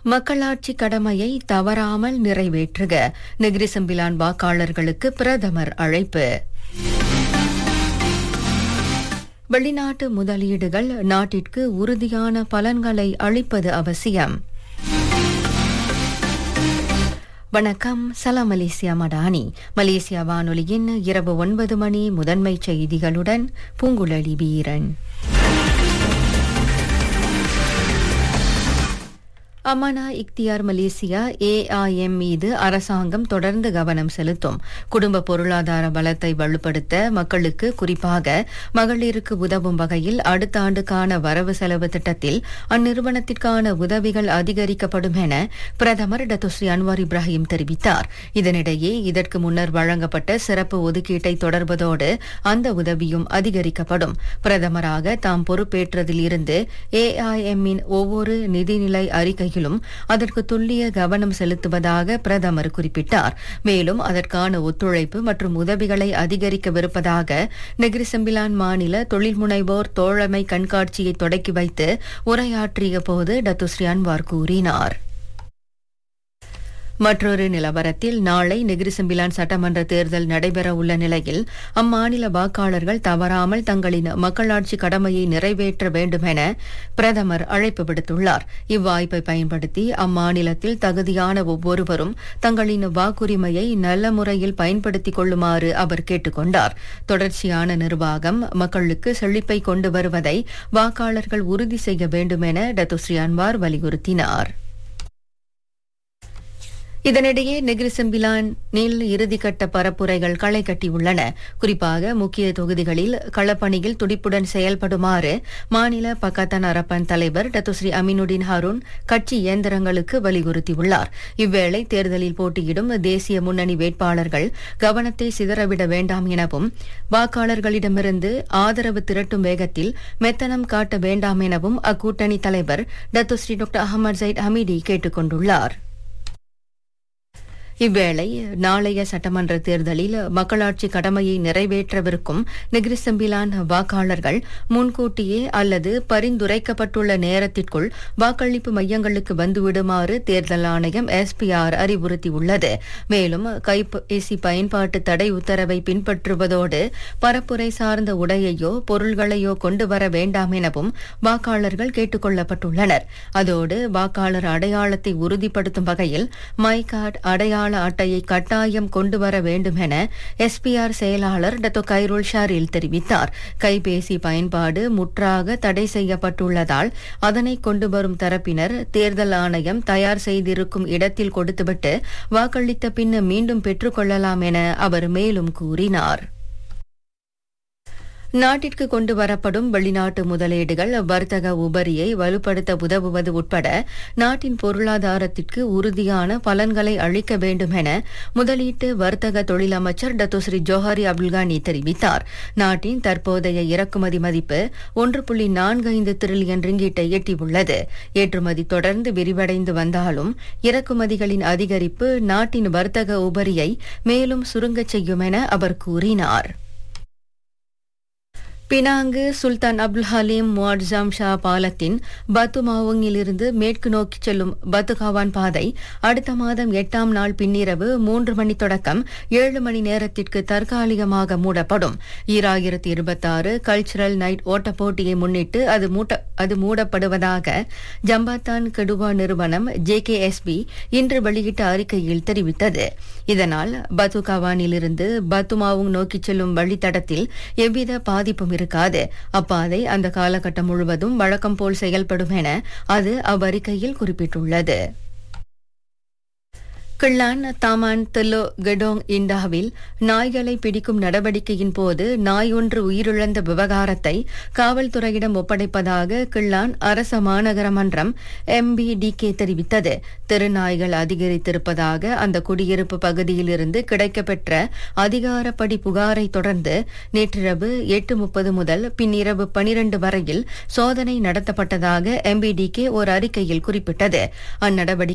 மக்களாட்சி கடமையை தவறாமல் நிறைவேற்றுக நெகிரிசம்பிலான் வாக்காளர்களுக்கு பிரதமர் அழைப்பு வெளிநாட்டு முதலீடுகள் நாட்டிற்கு உறுதியான பலன்களை அளிப்பது அவசியம் வணக்கம் சலாம் மலேசியா மடானி மலேசியா வானொலியின் இரவு ஒன்பது மணி முதன்மை செய்திகளுடன் பூங்குழலி வீரன் அமானா இக்தியார் மலேசியா ஏஐஎம் மீது அரசாங்கம் தொடர்ந்து கவனம் செலுத்தும் குடும்ப பொருளாதார பலத்தை வலுப்படுத்த மக்களுக்கு குறிப்பாக மகளிருக்கு உதவும் வகையில் அடுத்த ஆண்டுக்கான வரவு செலவு திட்டத்தில் அந்நிறுவனத்திற்கான உதவிகள் அதிகரிக்கப்படும் என பிரதமர் டத்துஸ்ரீ அன்வார் இப்ராஹிம் தெரிவித்தார் இதனிடையே இதற்கு முன்னர் வழங்கப்பட்ட சிறப்பு ஒதுக்கீட்டை தொடர்வதோடு அந்த உதவியும் அதிகரிக்கப்படும் பிரதமராக தாம் பொறுப்பேற்றதில் இருந்து ஏஐஎம்மின் ஒவ்வொரு நிதிநிலை அறிக்கையும் வகையிலும் அதற்கு துல்லிய கவனம் செலுத்துவதாக பிரதமர் குறிப்பிட்டார் மேலும் அதற்கான ஒத்துழைப்பு மற்றும் உதவிகளை அதிகரிக்கவிருப்பதாக நெகிரிசம்பிலான் மாநில தொழில் முனைவோர் தோழமை கண்காட்சியை தொடக்கி வைத்து உரையாற்றிய போது டத்துஸ்ரீ அன்வார் கூறினார் மற்றொரு நிலவரத்தில் நாளை நெகிரிசம்பிலான் சட்டமன்ற தேர்தல் நடைபெற உள்ள நிலையில் அம்மாநில வாக்காளர்கள் தவறாமல் தங்களின் மக்களாட்சி கடமையை நிறைவேற்ற வேண்டும் என பிரதமர் அழைப்பு விடுத்துள்ளார் இவ்வாய்ப்பை பயன்படுத்தி அம்மாநிலத்தில் தகுதியான ஒவ்வொருவரும் தங்களின் வாக்குரிமையை நல்ல முறையில் பயன்படுத்திக் கொள்ளுமாறு அவர் கேட்டுக் கொண்டார் தொடர்ச்சியான நிர்வாகம் மக்களுக்கு செழிப்பை கொண்டு வருவதை வாக்காளர்கள் உறுதி செய்ய வேண்டும் என டத்துஸ்ரீ அன்வார் வலியுறுத்தினார் இதனிடையே நெகிரிசம்பிலானில் இறுதிக்கட்ட பரப்புரைகள் களை கட்டியுள்ளன குறிப்பாக முக்கிய தொகுதிகளில் களப்பணியில் துடிப்புடன் செயல்படுமாறு மாநில பக்கத்தான் அரப்பன் தலைவர் டத்துஸ்ரீ அமீனுடின் ஹருண் கட்சி இயந்திரங்களுக்கு வலியுறுத்தியுள்ளார் இவ்வேளை தேர்தலில் போட்டியிடும் தேசிய முன்னணி வேட்பாளர்கள் கவனத்தை சிதறவிட வேண்டாம் எனவும் வாக்காளர்களிடமிருந்து ஆதரவு திரட்டும் வேகத்தில் மெத்தனம் காட்ட வேண்டாம் எனவும் அக்கூட்டணி தலைவர் Datuk Seri doctor Ahmad Zahid Hamidi கேட்டுக் கொண்டுள்ளார் இவ்வேளை நாளைய சட்டமன்ற தேர்தலில் மக்களாட்சி கடமையை நிறைவேற்றவிருக்கும் நெகிரிசம்பிலான் வாக்காளர்கள் முன்கூட்டியே அல்லது பரிந்துரைக்கப்பட்டுள்ள நேரத்திற்குள் வாக்களிப்பு மையங்களுக்கு வந்துவிடுமாறு தேர்தல் ஆணையம் எஸ்பிஆர் அறிவுறுத்தியுள்ளது மேலும் கைபேசி பயன்பாட்டு தடை உத்தரவை பின்பற்றுவதோடு பரப்புரை சார்ந்த உடையையோ பொருள்களையோ கொண்டு வர வேண்டாம் எனவும் வாக்காளர்கள் கேட்டுக் கொள்ளப்பட்டுள்ளனர் அதோடு வாக்காளர் அடையாளத்தை உறுதிப்படுத்தும் வகையில் மை கார்டு அடையாள அடையாள அட்டையை கட்டாயம் கொண்டு வர வேண்டும் என எஸ்பிஆர் செயலாளர் டத்தோ கைருல் ஷாரில் தெரிவித்தார் கைபேசி பயன்பாடு முற்றாக தடை செய்யப்பட்டுள்ளதால் அதனை கொண்டு வரும் தரப்பினர் தேர்தல் ஆணையம் தயார் செய்திருக்கும் இடத்தில் கொடுத்துவிட்டு வாக்களித்த பின்னர் மீண்டும் பெற்றுக்கொள்ளலாம் என அவர் மேலும் கூறினார் நாட்டிற்கு கொண்டு வரப்படும் வெளிநாட்டு முதலீடுகள் வர்த்தக உபரியை வலுப்படுத்த உதவுவது உட்பட நாட்டின் பொருளாதாரத்திற்கு உறுதியான பலன்களை அளிக்க வேண்டும் என முதலீட்டு வர்த்தக தொழில் அமைச்சர் டத்துஸ்ரீ ஜோஹாரி அப்துல்கானி தெரிவித்தார் நாட்டின் தற்போதைய இறக்குமதி மதிப்பு ஒன்று புள்ளி நான்கு ஐந்து திரில்லியன் ரிங்கீட்டை எட்டியுள்ளது ஏற்றுமதி தொடர்ந்து விரிவடைந்து வந்தாலும் இறக்குமதிகளின் அதிகரிப்பு நாட்டின் வர்த்தக உபரியை மேலும் சுருங்கச் செய்யும் என அவர் கூறினார் Penang Sultan Abdul Halim Muadzam Shah பாலத்தின் பத்து மாவுங்கிலிருந்து மேற்கு நோக்கி செல்லும் பத்துகாவான் பாதை அடுத்த மாதம் எட்டாம் நாள் பின்னிரவு மூன்று மணி தொடக்கம் ஏழு மணி நேரத்திற்கு தற்காலிகமாக மூடப்படும் ஈராயிரத்தி இருபத்தாறு கல்ச்சுரல் நைட் ஓட்டப் போட்டியை முன்னிட்டு அது மூட்ட அது மூடப்படுவதாக ஜம்பாத்தான் கெடுவா நிறுவனம் ஜேகேஎஸ்பி இன்று வெளியிட்ட அறிக்கையில் தெரிவித்தது இதனால் பத்துகாவானிலிருந்து பத்துமாவுங் நோக்கிச் செல்லும் வழித்தடத்தில் எவ்வித பாதிப்பும் இருக்காது அப்பாதை அந்த காலகட்டம் முழுவதும் வழக்கம் போல் செயல்படும் என அது அவ்வறிக்கையில் குறிப்பிட்டுள்ளது கிள்ளான் தாமான் தெல்லோ கெடோங் இண்டாவில் நாய்களை பிடிக்கும் நடவடிக்கையின் போது நாய் ஒன்று உயிரிழந்த விவகாரத்தை காவல்துறையிடம் ஒப்படைப்பதாக கிள்ளான் அரச மாநகர மன்றம் எம்பிடிகே தெரிவித்தது தெருநாய்கள் அதிகரித்திருப்பதாக அந்த குடியிருப்பு பகுதியிலிருந்து கிடைக்கப்பெற்ற அதிகாரப்படி புகாரை தொடர்ந்து நேற்றிரவு எட்டு முப்பது முதல் பின்னிரவு பனிரண்டு வரையில் சோதனை நடத்தப்பட்டதாக எம்பிடிகே ஒரு அறிக்கையில் குறிப்பிட்டது அந்நடவடிக்கை